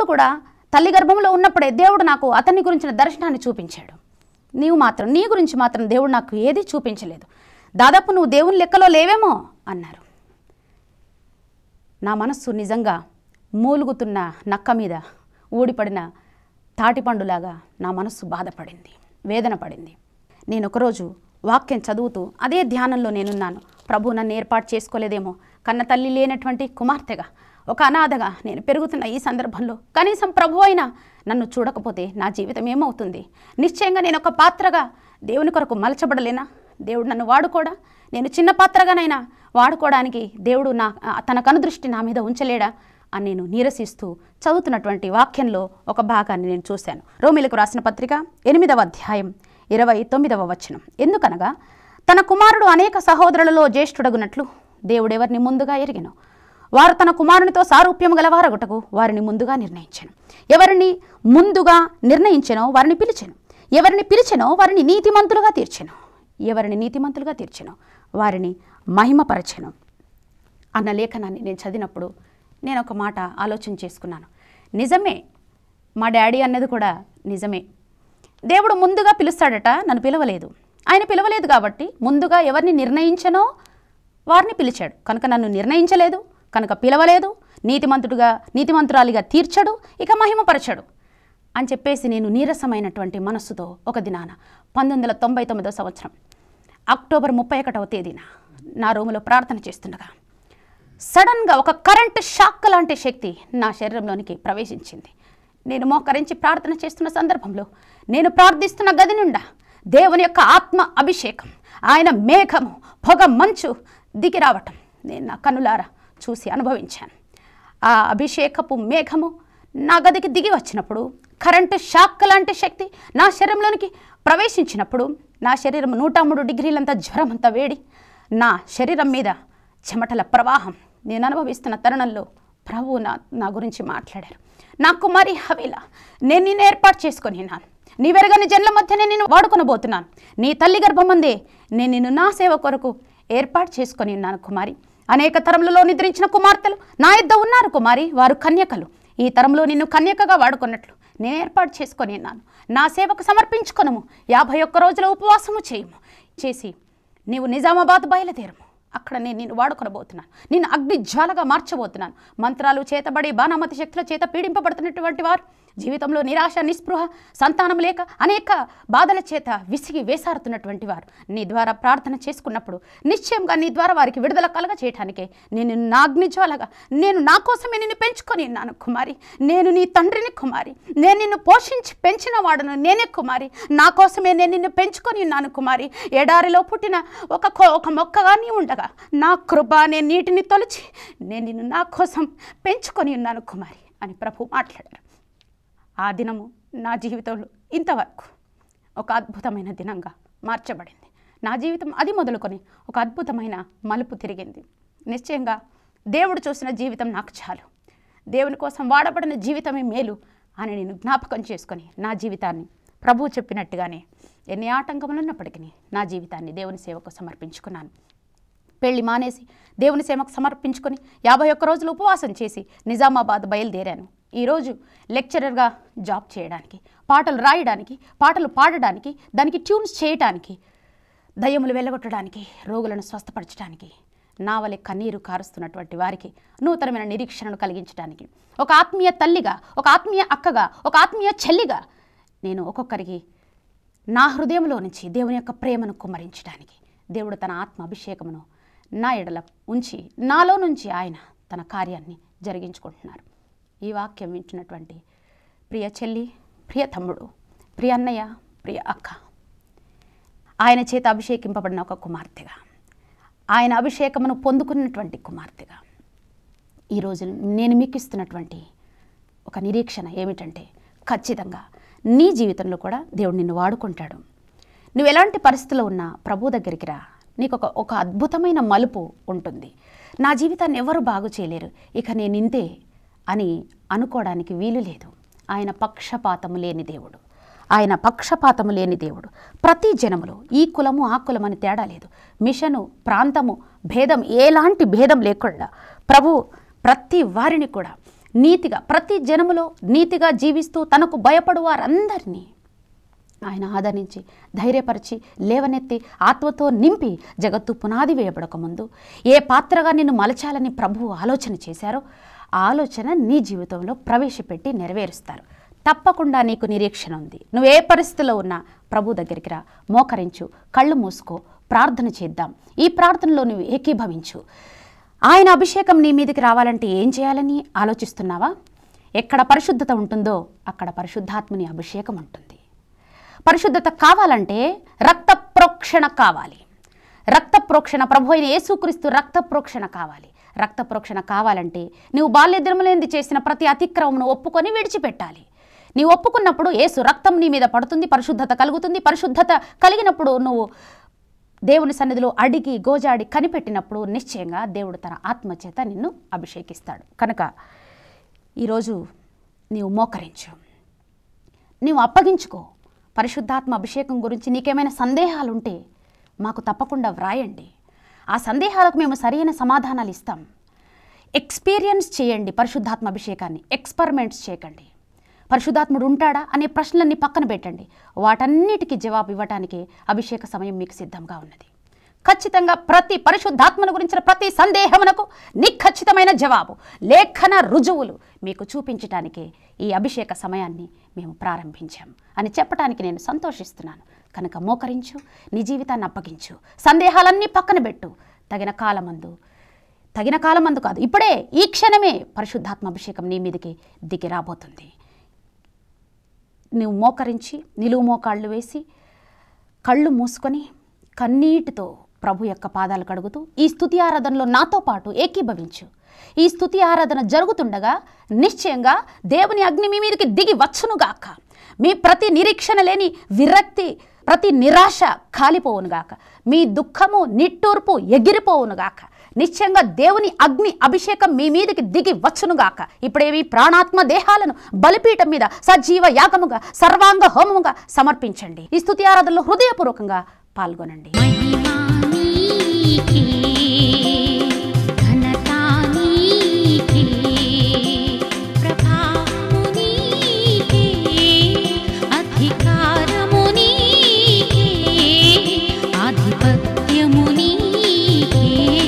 కూడా తల్లి గర్భంలో ఉన్నప్పుడే దేవుడు నాకు అతన్ని గురించిన దర్శనాన్ని చూపించాడు నీవు మాత్రం నీ గురించి మాత్రం దేవుడు నాకు ఏదీ చూపించలేదు దాదాపు నువ్వు దేవుని లెక్కలో లేవేమో అన్నారు నా మనస్సు నిజంగా మూలుగుతున్న నక్క మీద ఊడిపడిన తాటిపండులాగా నా మనస్సు బాధపడింది వేదన పడింది నేను ఒకరోజు వాక్యం చదువుతూ అదే ధ్యానంలో నేనున్నాను ప్రభు నన్ను ఏర్పాటు చేసుకోలేదేమో కన్న తల్లి లేనటువంటి కుమార్తెగా ఒక అనాథగా నేను పెరుగుతున్న ఈ సందర్భంలో కనీసం ప్రభు అయినా నన్ను చూడకపోతే నా జీవితం ఏమవుతుంది నిశ్చయంగా నేను ఒక పాత్రగా దేవుని కొరకు మలచబడలేనా దేవుడు నన్ను వాడుకోడా నేను చిన్న పాత్రగానైనా వాడుకోవడానికి దేవుడు నా తన కనుదృష్టి నా మీద ఉంచలేడా అని నేను నీరసిస్తూ చదువుతున్నటువంటి వాక్యంలో ఒక భాగాన్ని నేను చూశాను రోమిలకు రాసిన పత్రిక ఎనిమిదవ అధ్యాయం ఇరవై తొమ్మిదవ వచనం ఎందుకనగా తన కుమారుడు అనేక సహోదరులలో జ్యేష్ఠుడగునట్లు దేవుడెవరిని ముందుగా ఎరిగినో వారు తన కుమారునితో సారూప్యం గలవారగుటకు వారిని ముందుగా నిర్ణయించాను ఎవరిని ముందుగా నిర్ణయించెనో వారిని పిలిచెను ఎవరిని పిలిచెనో వారిని నీతిమంతులుగా తీర్చెను ఎవరిని నీతిమంతులుగా తీర్చెనో వారిని మహిమపరచెను అన్న లేఖనాన్ని నేను చదివినప్పుడు నేను ఒక మాట ఆలోచన చేసుకున్నాను నిజమే మా డాడీ అన్నది కూడా నిజమే దేవుడు ముందుగా పిలుస్తాడట నన్ను పిలవలేదు ఆయన పిలవలేదు కాబట్టి ముందుగా ఎవరిని నిర్ణయించనో వారిని పిలిచాడు కనుక నన్ను నిర్ణయించలేదు కనుక పిలవలేదు నీతిమంతుడుగా నీతిమంతురాలిగా తీర్చడు ఇక మహిమపరచడు అని చెప్పేసి నేను నీరసమైనటువంటి మనస్సుతో ఒక దినాన పంతొమ్మిది వందల తొంభై తొమ్మిదో సంవత్సరం అక్టోబర్ ముప్పై ఒకటవ తేదీన నా రూములో ప్రార్థన చేస్తుండగా సడన్గా ఒక కరెంట్ షాక్ లాంటి శక్తి నా శరీరంలోనికి ప్రవేశించింది నేను మోకరించి ప్రార్థన చేస్తున్న సందర్భంలో నేను ప్రార్థిస్తున్న గది నుండా దేవుని యొక్క ఆత్మ అభిషేకం ఆయన మేఘము పొగ మంచు దిగి రావటం నేను నా కనులారా చూసి అనుభవించాను ఆ అభిషేకపు మేఘము నా గదికి దిగి వచ్చినప్పుడు కరెంటు షాక్ లాంటి శక్తి నా శరీరంలోనికి ప్రవేశించినప్పుడు నా శరీరం నూట మూడు డిగ్రీలంత జ్వరం అంతా వేడి నా శరీరం మీద చెమటల ప్రవాహం నేను అనుభవిస్తున్న తరుణంలో ప్రభువు నా నా గురించి మాట్లాడారు నా కుమారి హవేల నేను నిన్ను ఏర్పాటు చేసుకొని ఉన్నాను నీ వెరగని జన్ల మధ్యనే నేను వాడుకొనబోతున్నాను నీ తల్లి గర్భమందే నేను నిన్ను నా సేవ కొరకు ఏర్పాటు చేసుకొని ఉన్నాను కుమారి అనేక తరములలో నిద్రించిన కుమార్తెలు నా ఇద్ద ఉన్నారు కుమారి వారు కన్యకలు ఈ తరంలో నిన్ను కన్యకగా వాడుకున్నట్లు నేను ఏర్పాటు చేసుకొని ఉన్నాను నా సేవకు సమర్పించుకొనము యాభై ఒక్క రోజుల ఉపవాసము చేయము చేసి నీవు నిజామాబాద్ బయలుదేరము అక్కడ నేను నిన్ను వాడుకొనబోతున్నాను నిన్ను అగ్ని జ్వాలగా మార్చబోతున్నాను మంత్రాలు చేతబడి బాణామతి శక్తుల చేత పీడింపబడుతున్నటువంటి వారు జీవితంలో నిరాశ నిస్పృహ సంతానం లేక అనేక బాధల చేత విసిగి వేసారుతున్నటువంటి వారు నీ ద్వారా ప్రార్థన చేసుకున్నప్పుడు నిశ్చయంగా నీ ద్వారా వారికి విడుదల కలగ చేయటానికే నేను నా అగ్నిజ్వాలగా నేను నా కోసమే నిన్ను పెంచుకొని ఉన్నాను కుమారి నేను నీ తండ్రిని కుమారి నేను నిన్ను పోషించి పెంచిన వాడను నేనే కుమారి నా కోసమే నేను నిన్ను పెంచుకొని ఉన్నాను కుమారి ఎడారిలో పుట్టిన ఒక కొ- ఒక మొక్కగా నీ ఉండగా నా కృప నేను నీటిని తొలిచి నేను నిన్ను నా కోసం పెంచుకొని ఉన్నాను కుమారి అని ప్రభు మాట్లాడారు ఆ దినము నా జీవితంలో ఇంతవరకు ఒక అద్భుతమైన దినంగా మార్చబడింది నా జీవితం అది మొదలుకొని ఒక అద్భుతమైన మలుపు తిరిగింది నిశ్చయంగా దేవుడు చూసిన జీవితం నాకు చాలు దేవుని కోసం వాడబడిన జీవితమే మేలు అని నేను జ్ఞాపకం చేసుకొని నా జీవితాన్ని ప్రభువు చెప్పినట్టుగానే ఎన్ని ఆటంకములు ఉన్నప్పటికీ నా జీవితాన్ని దేవుని సేవకు సమర్పించుకున్నాను పెళ్లి మానేసి దేవుని సేవకు సమర్పించుకొని యాభై ఒక్క రోజులు ఉపవాసం చేసి నిజామాబాద్ బయలుదేరాను ఈరోజు లెక్చరర్గా జాబ్ చేయడానికి పాటలు రాయడానికి పాటలు పాడడానికి దానికి ట్యూన్స్ చేయడానికి దయ్యములు వెళ్ళగొట్టడానికి రోగులను స్వస్థపరచడానికి నా వలె కన్నీరు కారుస్తున్నటువంటి వారికి నూతనమైన నిరీక్షణను కలిగించడానికి ఒక ఆత్మీయ తల్లిగా ఒక ఆత్మీయ అక్కగా ఒక ఆత్మీయ చెల్లిగా నేను ఒక్కొక్కరికి నా హృదయంలో నుంచి దేవుని యొక్క ప్రేమను కుమ్మరించడానికి దేవుడు తన ఆత్మ అభిషేకమును నా ఎడల ఉంచి నాలో నుంచి ఆయన తన కార్యాన్ని జరిగించుకుంటున్నారు ఈ వాక్యం వింటున్నటువంటి ప్రియ చెల్లి ప్రియ తమ్ముడు ప్రియ అన్నయ్య ప్రియ అక్క ఆయన చేత అభిషేకింపబడిన ఒక కుమార్తెగా ఆయన అభిషేకమును పొందుకున్నటువంటి కుమార్తెగా ఈరోజు నేను మీకు ఇస్తున్నటువంటి ఒక నిరీక్షణ ఏమిటంటే ఖచ్చితంగా నీ జీవితంలో కూడా దేవుడు నిన్ను వాడుకుంటాడు నువ్వు ఎలాంటి పరిస్థితిలో ఉన్నా ప్రభు దగ్గరికి రా నీకు ఒక ఒక అద్భుతమైన మలుపు ఉంటుంది నా జీవితాన్ని ఎవరు బాగు చేయలేరు ఇక నేను ఇంతే అని అనుకోవడానికి వీలు లేదు ఆయన పక్షపాతము లేని దేవుడు ఆయన పక్షపాతము లేని దేవుడు ప్రతి జనములో ఈ కులము ఆ కులం అని తేడా లేదు మిషను ప్రాంతము భేదం ఎలాంటి భేదం లేకుండా ప్రభు ప్రతి వారిని కూడా నీతిగా ప్రతి జనములో నీతిగా జీవిస్తూ తనకు భయపడు వారందరినీ ఆయన ఆదరించి ధైర్యపరిచి లేవనెత్తి ఆత్మతో నింపి జగత్తు పునాది వేయబడక ముందు ఏ పాత్రగా నిన్ను మలచాలని ప్రభువు ఆలోచన చేశారో ఆ ఆలోచన నీ జీవితంలో ప్రవేశపెట్టి నెరవేరుస్తారు తప్పకుండా నీకు నిరీక్షణ ఉంది నువ్వు ఏ పరిస్థితిలో ఉన్నా ప్రభు దగ్గరికి రా మోకరించు కళ్ళు మూసుకో ప్రార్థన చేద్దాం ఈ ప్రార్థనలో నువ్వు ఏకీభవించు ఆయన అభిషేకం నీ మీదకి రావాలంటే ఏం చేయాలని ఆలోచిస్తున్నావా ఎక్కడ పరిశుద్ధత ఉంటుందో అక్కడ పరిశుద్ధాత్మని అభిషేకం ఉంటుంది పరిశుద్ధత కావాలంటే రక్త ప్రోక్షణ కావాలి రక్త ప్రోక్షణ ప్రభు అయిన యేసుక్రీస్తు రక్త ప్రోక్షణ కావాలి రక్త ప్రోక్షణ కావాలంటే నువ్వు బాల్యదినములేంది చేసిన ప్రతి అతిక్రమమును ఒప్పుకొని విడిచిపెట్టాలి నీవు ఒప్పుకున్నప్పుడు యేసు రక్తం నీ మీద పడుతుంది పరిశుద్ధత కలుగుతుంది పరిశుద్ధత కలిగినప్పుడు నువ్వు దేవుని సన్నిధిలో అడిగి గోజాడి కనిపెట్టినప్పుడు నిశ్చయంగా దేవుడు తన ఆత్మచేత నిన్ను అభిషేకిస్తాడు కనుక ఈరోజు నీవు మోకరించు నీవు అప్పగించుకో పరిశుద్ధాత్మ అభిషేకం గురించి నీకేమైనా సందేహాలు ఉంటే మాకు తప్పకుండా వ్రాయండి ఆ సందేహాలకు మేము సరైన సమాధానాలు ఇస్తాం ఎక్స్పీరియన్స్ చేయండి పరిశుద్ధాత్మ అభిషేకాన్ని ఎక్స్పెరిమెంట్స్ చేయకండి పరిశుద్ధాత్ముడు ఉంటాడా అనే ప్రశ్నలన్నీ పక్కన పెట్టండి వాటన్నిటికీ జవాబు ఇవ్వటానికి అభిషేక సమయం మీకు సిద్ధంగా ఉన్నది ఖచ్చితంగా ప్రతి పరిశుద్ధాత్మను గురించిన ప్రతి సందేహమునకు నిఖచ్చితమైన జవాబు లేఖన రుజువులు మీకు చూపించటానికి ఈ అభిషేక సమయాన్ని మేము ప్రారంభించాం అని చెప్పడానికి నేను సంతోషిస్తున్నాను కనుక మోకరించు నీ జీవితాన్ని అప్పగించు సందేహాలన్నీ పక్కన పెట్టు తగిన కాలమందు తగిన కాలమందు కాదు ఇప్పుడే ఈ క్షణమే పరిశుద్ధాత్మ అభిషేకం నీ మీదకి దిగి రాబోతుంది నువ్వు మోకరించి నిలువు మోకాళ్ళు వేసి కళ్ళు మూసుకొని కన్నీటితో ప్రభు యొక్క పాదాలు కడుగుతూ ఈ స్తుతి ఆరాధనలో నాతో పాటు ఏకీభవించు ఈ స్తుతి ఆరాధన జరుగుతుండగా నిశ్చయంగా దేవుని అగ్ని మీ మీదకి దిగి వచ్చునుగాక మీ ప్రతి నిరీక్షణ లేని విరక్తి ప్రతి నిరాశ కాలిపోవునుగాక మీ దుఃఖము నిట్టూర్పు ఎగిరిపోవునుగాక నిశ్చయంగా దేవుని అగ్ని అభిషేకం మీ మీదకి దిగి వచ్చునుగాక ఇప్పుడేవి ప్రాణాత్మ దేహాలను బలిపీఠం మీద సజీవ యాగముగా సర్వాంగ హోమముగా సమర్పించండి ఈ స్తుతి ఆరాధనలో హృదయపూర్వకంగా పాల్గొనండి महिमा नीके घनता नीके प्रभावము नीके అధికారము నీకే ఆధిపత్యము నీకే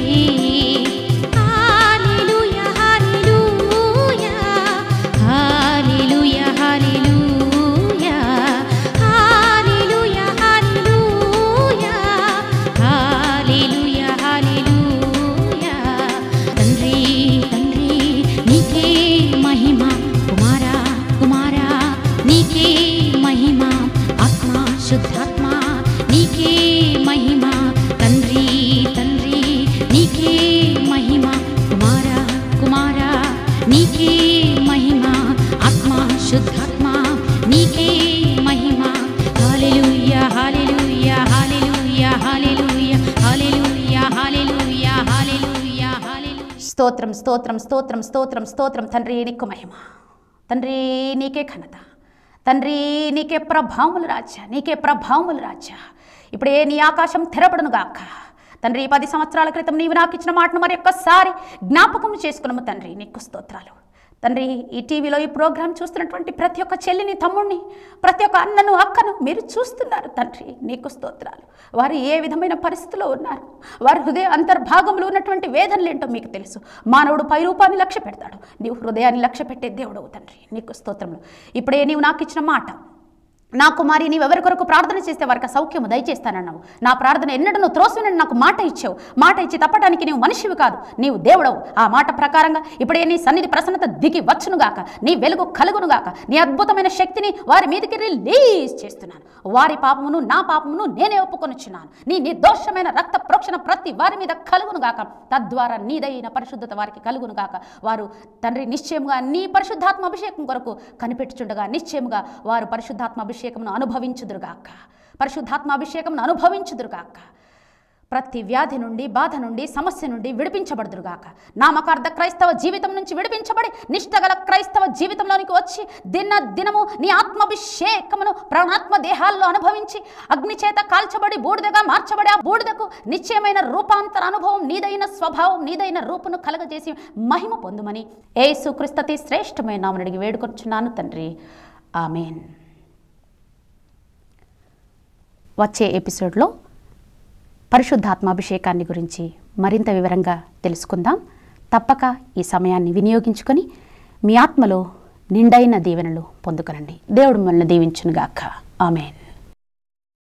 హల్లెలూయా హల్లెలూయా హల్లెలూయా హల్లెలూయా హల్లెలూయా హల్లెలూయా హల్లెలూయా హల్లెలూయా తండ్రి తండ్రి నీకే మహిమ కుమారా కుమారా నీకే మహిమ ఆత్మ శుద్ధాత్మ నీకే మహిమ తండ్రి తండ్రి నీకే మహిమ కుమారా కుమారా నీకే మహిమ ఆత్మ శుద్ధాత్మ నీకే మహిమ హల్లెలూయా హల్లెలూయా హల్లెలూయా హల్లెలూయా హల్లెలూయా హల్లెలూయా హల్లెలూయా హల్లెలూయా స్తోత్రం స్తోత్రం స్తోత్రం స్తోత్రం స్తోత్రం తండ్రి నీకు మహిమ తండ్రి నీకే ఘనత తండ్రి నీకే ప్రభావములు రాజా నీకే ప్రభావములు రాజా ఇప్పుడే నీ ఆకాశం తెరబడును గాక తండ్రి పది సంవత్సరాల క్రితం నీవు నాకు ఇచ్చిన మాటను మరి ఒక్కసారి జ్ఞాపకం చేసుకున్నాము తండ్రి నీకు స్తోత్రాలు తండ్రి ఈ టీవీలో ఈ ప్రోగ్రాం చూస్తున్నటువంటి ప్రతి ఒక్క చెల్లిని తమ్ముడిని ప్రతి ఒక్క అన్నను అక్కను మీరు చూస్తున్నారు తండ్రి నీకు స్తోత్రాలు వారు ఏ విధమైన పరిస్థితిలో ఉన్నారు వారి హృదయ అంతర్భాగంలో ఉన్నటువంటి వేదనలేంటో మీకు తెలుసు మానవుడు పైరూపాన్ని లక్ష్య పెడతాడు నీవు హృదయాన్ని లక్ష్య పెట్టే దేవుడవు తండ్రి నీకు స్తోత్రములు ఇప్పుడే నీవు నాకు ఇచ్చిన మాట నా కుమారి నీవు ఎవరి కొరకు ప్రార్థన చేస్తే వారికి సౌఖ్యము దయచేస్తానన్నావు నా ప్రార్థన ఎన్నడూ త్రోసినని నాకు మాట ఇచ్చావు మాట ఇచ్చి తప్పడానికి నీవు మనిషివి కాదు నీవు దేవుడవు ఆ మాట ప్రకారంగా ఇప్పుడే నీ సన్నిధి ప్రసన్నత దిగి వచ్చునుగాక నీ వెలుగు కలుగునుగాక నీ అద్భుతమైన శక్తిని వారి మీదకి రిలీజ్ చేస్తున్నాను వారి పాపమును నా పాపమును నేనే ఒప్పుకొనుచున్నాను నీ నిర్దోషమైన రక్త ప్రోక్షణ ప్రతి వారి మీద కలుగునుగాక తద్వారా నీదైన పరిశుద్ధత వారికి కలుగునుగాక వారు తండ్రి నిశ్చయముగా నీ పరిశుద్ధాత్మ అభిషేకం కొరకు కనిపెట్టుచుండగా నిశ్చయముగా వారు పరిశుద్ధాత్మ అభిషేకమును అనుభవించుదురుగాక పరిశుద్ధాత్మ అభిషేకమును అనుభవించుదురుగాక ప్రతి వ్యాధి నుండి బాధ నుండి సమస్య నుండి విడిపించబడుదురుగాక నామకార్థ క్రైస్తవ జీవితం నుంచి విడిపించబడి నిష్టగల క్రైస్తవ జీవితంలోనికి వచ్చి దిన దినము నీ ఆత్మాభిషేకమును ప్రాణాత్మ దేహాల్లో అనుభవించి అగ్ని చేత కాల్చబడి బూడిదగా మార్చబడి ఆ బూడిదకు నిశ్చయమైన రూపాంతర అనుభవం నీదైన స్వభావం నీదైన రూపును కలగజేసి మహిమ పొందుమని ఏసు క్రిస్తతి శ్రేష్టమైన నామని అడిగి వేడుకొచ్చున్నాను తండ్రి ఆమెన్ వచ్చే ఎపిసోడ్లో పరిశుద్ధాత్మాభిషేకాన్ని గురించి మరింత వివరంగా తెలుసుకుందాం తప్పక ఈ సమయాన్ని వినియోగించుకొని మీ ఆత్మలో నిండైన దీవెనలు పొందుకనండి దేవుడు మిమ్మల్ని దీవించునుగాక ఆమెన్